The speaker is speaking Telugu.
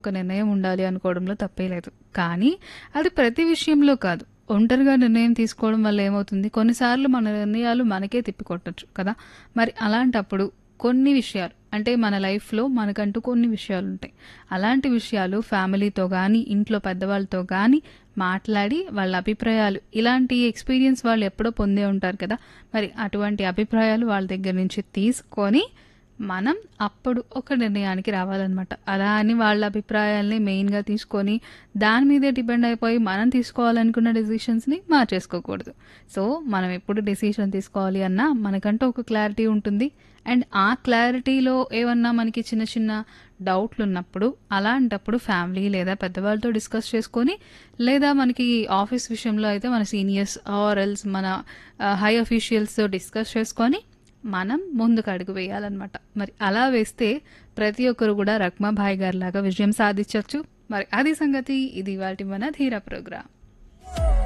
ఒక నిర్ణయం ఉండాలి అనుకోవడంలో తప్పే లేదు కానీ అది ప్రతి విషయంలో కాదు ఒంటరిగా నిర్ణయం తీసుకోవడం వల్ల ఏమవుతుంది కొన్నిసార్లు మన నిర్ణయాలు మనకే తిప్పికొట్టచ్చు కదా మరి అలాంటప్పుడు కొన్ని విషయాలు అంటే మన లైఫ్లో మనకంటూ కొన్ని విషయాలు ఉంటాయి అలాంటి విషయాలు ఫ్యామిలీతో కానీ ఇంట్లో పెద్దవాళ్ళతో కానీ మాట్లాడి వాళ్ళ అభిప్రాయాలు ఇలాంటి ఎక్స్పీరియన్స్ వాళ్ళు ఎప్పుడో పొందే ఉంటారు కదా మరి అటువంటి అభిప్రాయాలు వాళ్ళ దగ్గర నుంచి తీసుకొని మనం అప్పుడు ఒక నిర్ణయానికి రావాలన్నమాట అలా అని వాళ్ళ అభిప్రాయాల్ని మెయిన్గా తీసుకొని దాని మీదే డిపెండ్ అయిపోయి మనం తీసుకోవాలనుకున్న డెసిషన్స్ని మార్చేసుకోకూడదు సో మనం ఎప్పుడు డెసిషన్ తీసుకోవాలి అన్నా మనకంటూ ఒక క్లారిటీ ఉంటుంది అండ్ ఆ క్లారిటీలో ఏమన్నా మనకి చిన్న చిన్న డౌట్లు ఉన్నప్పుడు అలాంటప్పుడు ఫ్యామిలీ లేదా పెద్దవాళ్ళతో డిస్కస్ చేసుకొని లేదా మనకి ఆఫీస్ విషయంలో అయితే మన సీనియర్స్ ఆర్ ఎల్స్ మన హై అఫీషియల్స్తో డిస్కస్ చేసుకొని మనం ముందుకు అడుగు వేయాలన్నమాట మరి అలా వేస్తే ప్రతి ఒక్కరు కూడా రక్మాభాయ్ గారి లాగా విజయం సాధించవచ్చు మరి అది సంగతి ఇది వాటి మన ధీరా ప్రోగ్రామ్